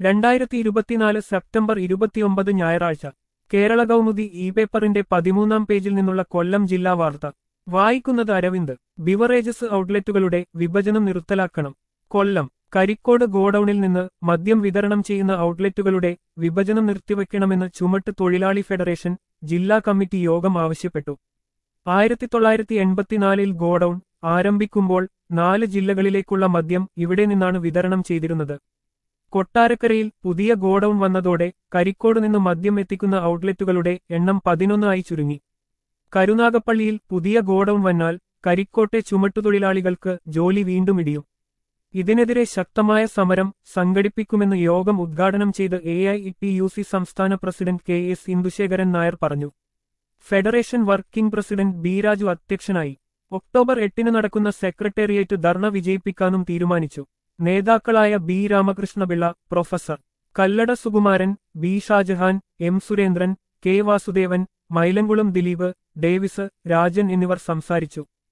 രണ്ടായിരത്തി ഇരുപത്തിനാല് സെപ്റ്റംബർ ഇരുപത്തിയൊമ്പത് ഞായറാഴ്ച കേരള കൗമുദി ഇ പേപ്പറിന്റെ പതിമൂന്നാം പേജിൽ നിന്നുള്ള കൊല്ലം ജില്ലാ വാർത്ത വായിക്കുന്നത് അരവിന്ദ് ബിവറേജസ് ഔട്ട്ലെറ്റുകളുടെ വിഭജനം നിർത്തലാക്കണം കൊല്ലം കരിക്കോട് ഗോഡൌണിൽ നിന്ന് മദ്യം വിതരണം ചെയ്യുന്ന ഔട്ട്ലെറ്റുകളുടെ വിഭജനം നിർത്തിവെക്കണമെന്ന് ചുമട്ട് തൊഴിലാളി ഫെഡറേഷൻ ജില്ലാ കമ്മിറ്റി യോഗം ആവശ്യപ്പെട്ടു ആയിരത്തി തൊള്ളായിരത്തി എൺപത്തിനാലിൽ ഗോഡൌൺ ആരംഭിക്കുമ്പോൾ നാല് ജില്ലകളിലേക്കുള്ള മദ്യം ഇവിടെ നിന്നാണ് വിതരണം ചെയ്തിരുന്നത് കൊട്ടാരക്കരയിൽ പുതിയ ഗോഡൌൺ വന്നതോടെ കരിക്കോട് നിന്ന് മദ്യം എത്തിക്കുന്ന ഔട്ട്ലെറ്റുകളുടെ എണ്ണം പതിനൊന്ന് ആയി ചുരുങ്ങി കരുനാഗപ്പള്ളിയിൽ പുതിയ ഗോഡൌൺ വന്നാൽ കരിക്കോട്ടെ ചുമട്ടുതൊഴിലാളികൾക്ക് ജോലി വീണ്ടും ഇടിയും ഇതിനെതിരെ ശക്തമായ സമരം സംഘടിപ്പിക്കുമെന്ന് യോഗം ഉദ്ഘാടനം ചെയ്ത് A I T U C സംസ്ഥാന president K S Indusekharan Nair പറഞ്ഞു federation working president B Raju അധ്യക്ഷനായി ഒക്ടോബർ എട്ടിന് നടക്കുന്ന സെക്രട്ടേറിയറ്റ് ധർണ വിജയിപ്പിക്കാനും തീരുമാനിച്ചു നേതാക്കളായ B Ramakrishna Pillai professor Kallada Sukumaran B Shajahan M Surendran K Vasudevan Mylankulam Dileep Davis Rajan എന്നിവർ സംസാരിച്ചു